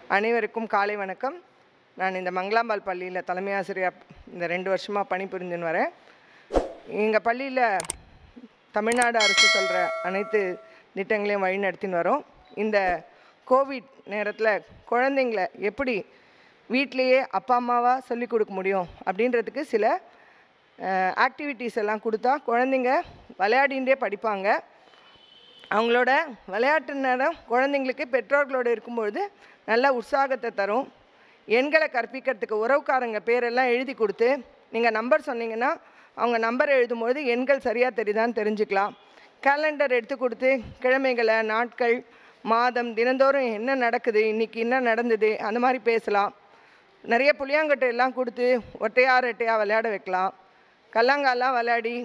அனைவருக்கும் காலை வணக்கம் நான் இந்த மங்களாம்பால் பள்ளியில் தலைமை ஆசிரியர் இந்த ரெண்டு வருஷமாக பணிபுரிஞ்சுன்னு வரேன் எங்கள் பள்ளியில் தமிழ்நாடு அரசு சொல்கிற அனைத்து திட்டங்களையும் வழி நடத்தின்னு வரோம் இந்த கோவிட் நேரத்தில் குழந்தைங்கள எப்படி வீட்டிலேயே அப்பா அம்மாவாக சொல்லிக் கொடுக்க முடியும் அப்படின்றதுக்கு சில ஆக்டிவிட்டீஸ் எல்லாம் கொடுத்தா குழந்தைங்க விளையாடின்றே படிப்பாங்க அவங்களோட விளையாட்டு நேரம் குழந்தைங்களுக்கு பெற்றோர்களோடு இருக்கும்பொழுது நல்ல உற்சாகத்தை தரும் எண்களை கற்பிக்கிறதுக்கு உறவுக்காரங்க பேரெல்லாம் எழுதி கொடுத்து நீங்கள் நம்பர் சொன்னீங்கன்னா அவங்க நம்பர் எழுதும்பொழுது எண்கள் சரியாக தெரியுதான்னு தெரிஞ்சுக்கலாம் கேலண்டர் எடுத்து கொடுத்து கிழமைகளை நாட்கள் மாதம் தினந்தோறும் என்ன நடக்குது இன்றைக்கி என்ன நடந்தது அந்த மாதிரி பேசலாம் நிறைய புளியாங்கட்டை எல்லாம் கொடுத்து ஒட்டையா ரெட்டையாக விளையாட வைக்கலாம் கல்லாங்காலாம் விளையாடி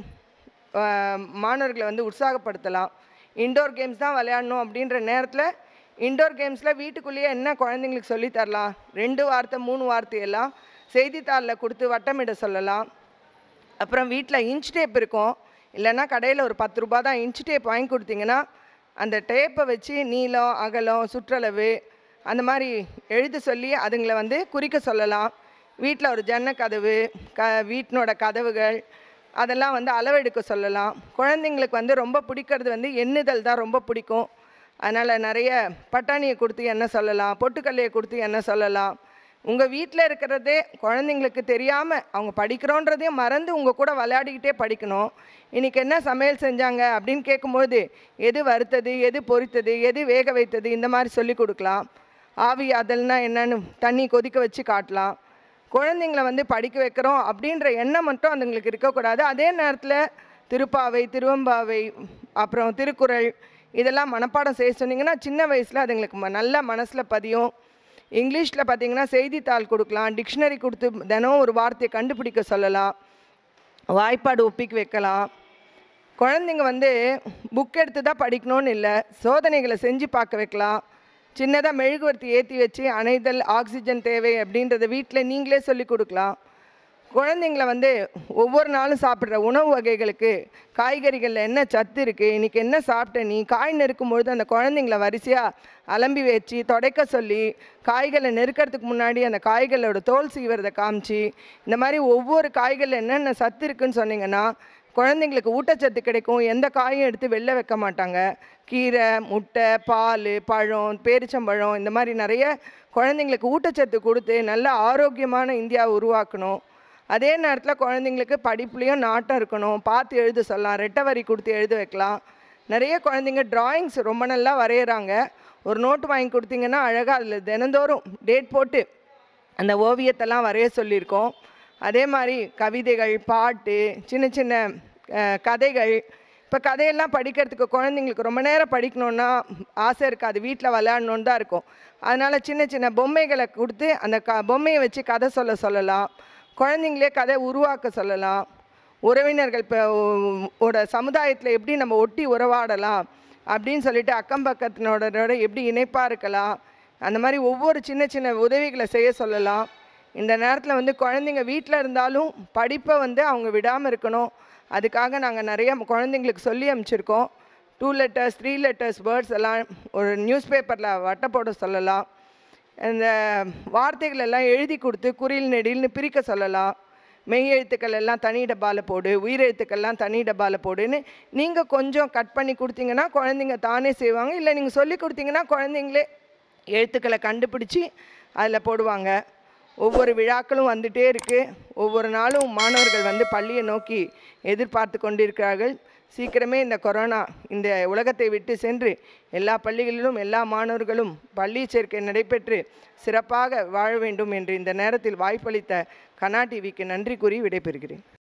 ஆஹ், மாணவர்களை வந்து உற்சாகப்படுத்தலாம் இன்டோர் கேம்ஸ் தான் விளையாடணும் அப்படின்ற நேரத்தில் இன்டோர் கேம்ஸில் வீட்டுக்குள்ளேயே என்ன குழந்தைங்களுக்கு சொல்லித் தரலாம் ரெண்டு வார்த்தை மூணு வார்த்தையெல்லாம் செய்தித்தாளில் கொடுத்து வட்டமிட சொல்லலாம் அப்புறம் வீட்டில் இன்ச் டேப் இருக்கும் இல்லைன்னா கடையில் ஒரு பத்து ரூபா தான் இன்ச் டேப் வாங்கி கொடுத்தீங்கன்னா அந்த டேப்பை வச்சு நீளம் அகலம் சுற்றளவு அந்த மாதிரி எழுத சொல்லி அதுங்களை வந்து குறிக்க சொல்லலாம் வீட்டில் ஒரு ஜன்ன கதவு க வீட்டினோட கதவுகள் அதெல்லாம் வந்து அளவெடுக்க சொல்லலாம் குழந்தைங்களுக்கு வந்து ரொம்ப பிடிக்கிறது வந்து எண்ணுதல் தான் ரொம்ப பிடிக்கும் அதனால் நிறைய பட்டாணியை கொடுத்து என்ன சொல்லலாம் பொட்டுக்கல்லையை கொடுத்து என்ன சொல்லலாம் உங்கள் வீட்டில் இருக்கிறதே குழந்தைங்களுக்கு தெரியாமல் அவங்க படிக்கிறோன்றதே மறந்து உங்கள் கூட விளையாடிக்கிட்டே படிக்கணும் இன்றைக்கி என்ன சமையல் செஞ்சாங்க அப்படின்னு கேட்கும்போது எது வறுத்தது எது பொரித்தது எது வேக வைத்தது இந்த மாதிரி சொல்லி கொடுக்கலாம் ஆவி அதல்னா என்னன்னு தண்ணி கொதிக்க வச்சு காட்டலாம் குழந்தைங்கள வந்து படிக்க வைக்கிறோம் அப்படின்ற எண்ணம் மட்டும் அதுங்களுக்கு இருக்கக்கூடாது அதே நேரத்தில் திருப்பாவை திருவம்பாவை அப்புறம் திருக்குறள் இதெல்லாம் மனப்பாடம் செய்ய சொன்னீங்கன்னா சின்ன வயசில் அதுங்களுக்கு ம- நல்ல மனசில் பதியும் இங்கிலீஷில் பார்த்தீங்கன்னா செய்தித்தாள் கொடுக்கலாம் டிக்ஷனரி கொடுத்து தினம் ஒரு வார்த்தையை கண்டுபிடிக்க சொல்லலாம் வாய்ப்பாடு ஒப்பிக்க வைக்கலாம் குழந்தைங்க வந்து புக் எடுத்து தான் படிக்கணும்னு இல்லை சோதனைகளை செஞ்சு பார்க்க வைக்கலாம் சின்னதாக மெழுகுவர்த்தி ஏற்றி வச்சு அணைதல் ஆக்சிஜன் தேவை அப்படின்றத வீட்டில் நீங்களே சொல்லி கொடுக்கலாம் குழந்தைங்கள வந்து ஒவ்வொரு நாளும் சாப்பிட்ற உணவு வகைகளுக்கு காய்கறிகளில் என்ன சத்து இருக்குது இன்றைக்கி என்ன சாப்பிட்ட நீ காய் நெருக்கும்பொழுது அந்த குழந்தைங்கள வரிசையாக அலம்பி வச்சு துடைக்க சொல்லி காய்களை நெருக்கிறதுக்கு முன்னாடி அந்த காய்களோட தோல் சீவுறதை காமிச்சு இந்த மாதிரி ஒவ்வொரு காய்களில் என்னென்ன சத்து இருக்குன்னு சொன்னீங்கன்னா குழந்தைங்களுக்கு ஊட்டச்சத்து கிடைக்கும் எந்த காயும் எடுத்து வெளில வைக்க மாட்டாங்க கீரை முட்டை பால் பழம் பேரிச்சம்பழம் இந்த மாதிரி நிறைய குழந்தைங்களுக்கு ஊட்டச்சத்து கொடுத்து நல்ல ஆரோக்கியமான இந்தியாவை உருவாக்கணும் அதே நேரத்தில் குழந்தைங்களுக்கு படிப்புலேயும் நாட்டம் இருக்கணும் பார்த்து எழுத சொல்லலாம் ரெட்டை வரி கொடுத்து எழுத வைக்கலாம் நிறைய குழந்தைங்க டிராயிங்ஸ் ரொம்ப நல்லா வரைகிறாங்க ஒரு நோட்டு வாங்கி கொடுத்தீங்கன்னா அழகாக அதில் தினந்தோறும் டேட் போட்டு அந்த ஓவியத்தெல்லாம் வரைய சொல்லியிருக்கோம் அதே மாதிரி கவிதைகள் பாட்டு சின்ன சின்ன அஹ், கதைகள் இப்போ கதையெல்லாம் படிக்கிறதுக்கு குழந்தைங்களுக்கு ரொம்ப நேரம் படிக்கணுன்னா ஆசை இருக்காது வீட்டில் விளையாடணுன்னு தான் இருக்கும் அதனால் சின்ன சின்ன பொம்மைகளை கொடுத்து அந்த க பொம்மையை வச்சு கதை சொல்ல சொல்லலாம் குழந்தைங்களே கதை உருவாக்க சொல்லலாம் உறவினர்கள் இப்போ ஓட சமுதாயத்தில் எப்படி நம்ம ஒட்டி உறவாடலாம் அப்படின்னு சொல்லிட்டு அக்கம் பக்கத்தினோட எப்படி இணைப்பாக இருக்கலாம் அந்த மாதிரி ஒவ்வொரு சின்ன சின்ன உதவிகளை செய்ய சொல்லலாம் இந்த நேரத்தில் வந்து குழந்தைங்க வீட்டில் இருந்தாலும் படிப்பை வந்து அவங்க விடாமல் இருக்கணும் அதுக்காக நாங்கள் நிறைய குழந்தைங்களுக்கு சொல்லி அனுப்பிச்சிருக்கோம் two letters three letters words எல்லாம் ஒரு நியூஸ் பேப்பரில் வட்ட போட சொல்லலாம் இந்த வார்த்தைகள் எல்லாம் எழுதி கொடுத்து குறில் நெடில்னு பிரிக்க சொல்லலாம் மெய் எழுத்துக்கள் எல்லாம் தனி டப்பாவில் போடு உயிர் எழுத்துக்கள்லாம் தனி டப்பாவில் போடுன்னு நீங்கள் கொஞ்சம் கட் பண்ணி கொடுத்தீங்கன்னா குழந்தைங்க தானே செய்வாங்க இல்லை நீங்கள் சொல்லி கொடுத்தீங்கன்னா குழந்தைங்களே எழுத்துக்களை கண்டுபிடிச்சி அதில் போடுவாங்க ஒவ்வொரு விழாக்களும் வந்துட்டே இருக்குது ஒவ்வொரு நாளும் மாணவர்கள் வந்து பள்ளியை நோக்கி எதிர்பார்த்து கொண்டிருக்கிறார்கள் சீக்கிரமே இந்த கொரோனா இந்த உலகத்தை விட்டு சென்று எல்லா பள்ளிகளிலும் எல்லா மாணவர்களும் பள்ளி சேர்க்கை நடைபெற்று சிறப்பாக வாழ வேண்டும் என்று இந்த நேரத்தில் வாய்ப்பளித்த கனா டிவிக்கு நன்றி கூறி விடைபெறுகிறேன்